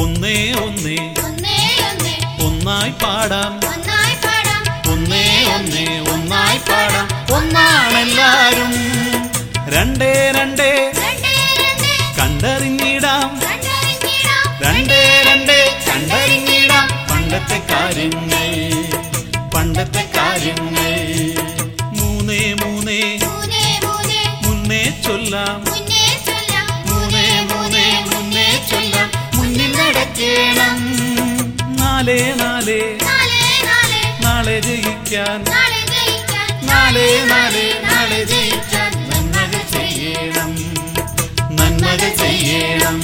ഒന്നേ ഒന്നേ ഒന്നേ ഒന്നേ ഒന്നായി പാടാം ഒന്നായി പാടാം ഒന്നേ ഒന്നേ ഒന്നായി പാടാം ഒന്നാണെല്ലാരും രണ്ടേ രണ്ടേ രണ്ടേ രണ്ടേ കണ്ടറിഞ്ഞിടാം കണ്ടറിഞ്ഞിടാം രണ്ടേ രണ്ടേ കണ്ടറിഞ്ഞിടാം പണ്ടത്തെ കാര്യങ്ങൾ പണ്ടത്തെ കാര്യങ്ങൾ മൂന്നേ മൂന്നേ മൂന്നേ മൂന്നേ മുന്നേ ചൊല്ലാം മുന്നേ ചൊല്ലാം മൂന്നേ മൂന്നേ മുന്നേ ചൊല്ലാം മുന്നിൽ നടക്കേണം നാലേ നാലേ നാലേ നാലേ നാളെ ജയിക്കാൻ നാളെ ജയിക്കാൻ നാളെ നാളെ നാളെ ജയിക്കാൻ നന്മകൾ ചെയ്യണം നന്മകൾ ചെയ്യണം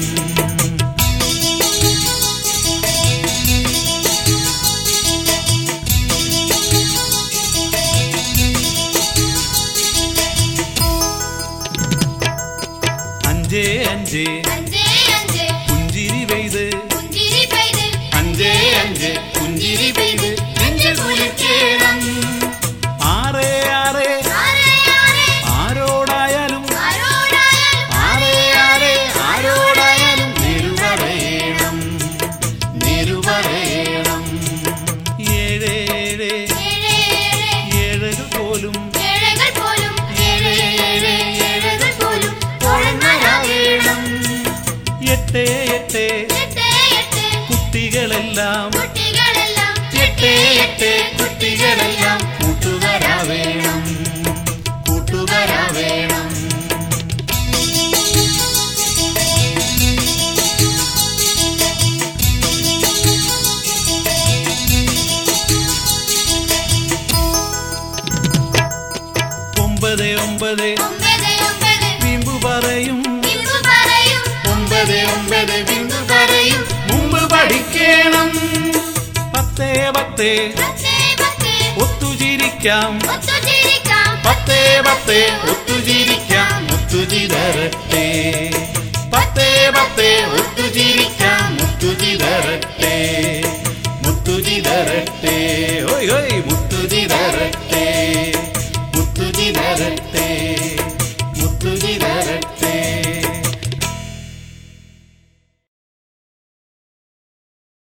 അഞ്ചേ അഞ്ചേ അഞ്ചേ അഞ്ചേ പുഞ്ചിരി പെയ്ത് പുഞ്ചിരി പെയ്ത് അഞ്ചേ അഞ്ചേ പുഞ്ചിരി പെയ്ത് നെഞ്ചു കുളിക്കണം ആറേ ആറേ ആരേ ആരേ ആരോടായാലും ആരോടായാലും ആരേ ആരേ ആരോടായാലും നേരു പറയണം നേരു പറയണം ഏഴേ ഏഴേ ഏഴേ ഏഴേ ഏഴകൾ പോലും ഏഴകൾ പോലും ഏഴേ ഏഴേ ഏഴകൾ പോലും ഓളന്മാരാവേണം എട്ടേ എട്ടേ എട്ടേ എട്ട് കുട്ടികളെല്ലാം കുട്ടികളെല്ലാം എട്ടേ എട്ടേ കുട്ടികളെല്ലാം കൂട്ടുകാരാവേണം കൂട്ടുകാരാവേണം ഒമ്പത് ഒമ്പത് ഒമ്പത് ഒമ്പത് വീമ്പു പറയും ഇമ്പു പറയും ഒമ്പത് ഒമ്പത് വീമ്പു പറയും മുമ്പ് പഠിക്കണം പത്തേ പത്തേ പത്തേ പത്തേ ഒത്തുചിരിക്കാം ഒത്തുചിരിക്കാം പത്തേ പത്തേ ഒത്തുചിരിക്കാം ഒത്തുചിതരട്ടെ പത്തേ പത്തേ ഒത്തുചിരിക്കാം മുത്തുചിതരട്ടെ മുത്തുചിതരട്ടെ ഓയ് ഓയ് മുത്തുചിതരട്ടെ മുത്തുചിതരട്ടെ